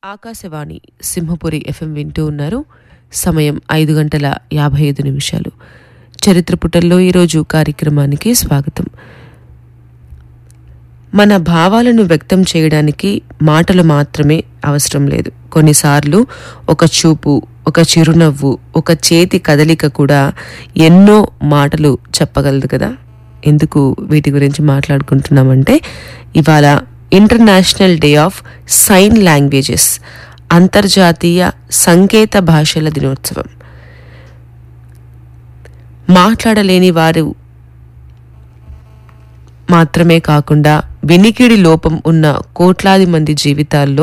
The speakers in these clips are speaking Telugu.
ఆకాశవాణి సింహపురి ఎఫ్ఎం వింటూ ఉన్నారు సమయం ఐదు గంటల యాభై ఐదు నిమిషాలు చరిత్ర పుటల్లో ఈరోజు కార్యక్రమానికి స్వాగతం మన భావాలను వ్యక్తం చేయడానికి మాటలు మాత్రమే అవసరం లేదు కొన్నిసార్లు ఒక చూపు ఒక చిరునవ్వు ఒక చేతి కదలిక కూడా ఎన్నో మాటలు చెప్పగలదు కదా ఎందుకు వీటి గురించి మాట్లాడుకుంటున్నామంటే ఇవాళ international day of sign languages అంతర్జాతీయ సంకేత భాషల దినోత్సవం మాట్లాడలేని వారు మాత్రమే కాకుండా వినికిడి లోపం ఉన్న కోట్లాది మంది జీవితాల్లో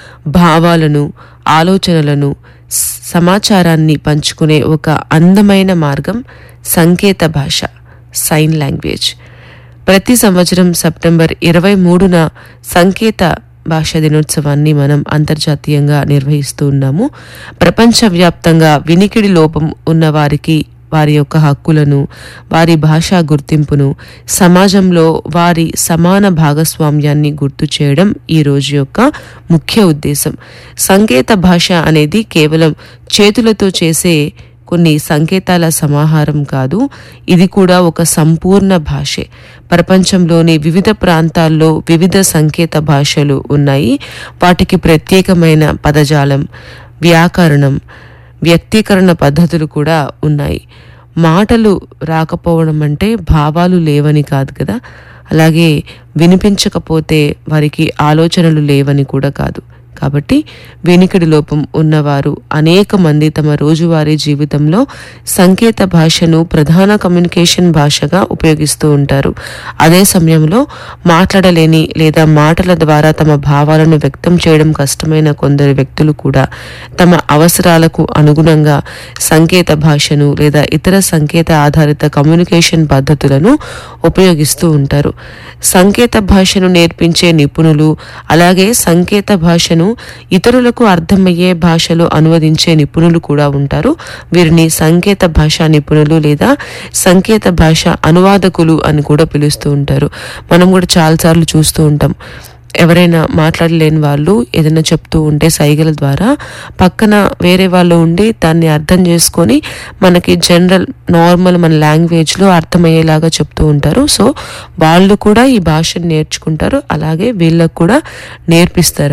భావాలను ఆలోచనలను స- సమాచారాన్ని పంచుకునే ఒక అందమైన మార్గం సంకేత భాష సైన్ లాంగ్వేజ్ ప్రతి సంవత్సరం సెప్టెంబర్ ఇరవై మూడున సంకేత భాష దినోత్సవాన్ని మనం అంతర్జాతీయంగా నిర్వహిస్తూ ఉన్నాము ప్రపంచవ్యాప్తంగా వినికిడి లోపం ఉన్న వారికి వారి యొక్క హక్కులను వారి భాషా గుర్తింపును సమాజంలో వారి సమాన భాగస్వామ్యాన్ని గుర్తు చేయడం ఈ రోజు యొక్క ముఖ్య ఉద్దేశం సంకేత భాష అనేది కేవలం చేతులతో చేసే కొన్ని సంకేతాల సమాహారం కాదు ఇది కూడా ఒక సంపూర్ణ భాషే ప్రపంచంలోని వివిధ ప్రాంతాల్లో వివిధ సంకేత భాషలు ఉన్నాయి వాటికి ప్రత్యేకమైన పదజాలం వ్యాకరణం వ్యక్తీకరణ పద్ధతులు కూడా ఉన్నాయి మాటలు రాకపోవడం అంటే భావాలు లేవని కాదు కదా అలాగే వినిపించకపోతే వారికి ఆలోచనలు లేవని కూడా కాదు కాబట్టి వినికిడి లోపం ఉన్నవారు అనేక మంది తమ రోజువారీ జీవితంలో సంకేత భాషను ప్రధాన కమ్యూనికేషన్ భాషగా ఉపయోగిస్తూ ఉంటారు అదే సమయంలో మాట్లాడలేని లేదా మాటల ద్వారా తమ భావాలను వ్యక్తం చేయడం కష్టమైన కొందరు వ్యక్తులు కూడా తమ అవసరాలకు అనుగుణంగా సంకేత భాషను లేదా ఇతర సంకేత ఆధారిత కమ్యూనికేషన్ పద్ధతులను ఉపయోగిస్తూ ఉంటారు సంకేత భాషను నేర్పించే నిపుణులు అలాగే సంకేత భాషను ఇతరులకు అర్థమయ్యే భాషలో అనువదించే నిపుణులు కూడా ఉంటారు వీరిని సంకేత భాషా నిపుణులు లేదా సంకేత భాష అనువాదకులు అని కూడా పిలుస్తూ ఉంటారు మనం కూడా చాలాసార్లు చూస్తూ ఉంటాం ఎవరైనా మాట్లాడలేని వాళ్ళు ఏదైనా చెప్తూ ఉంటే సైగల ద్వారా పక్కన వేరే వాళ్ళు ఉండి దాన్ని అర్థం చేసుకొని మనకి జనరల్ నార్మల్ మన లాంగ్వేజ్లో అర్థమయ్యేలాగా చెప్తూ ఉంటారు సో వాళ్ళు కూడా ఈ భాషను నేర్చుకుంటారు అలాగే వీళ్ళకు కూడా నేర్పిస్తారు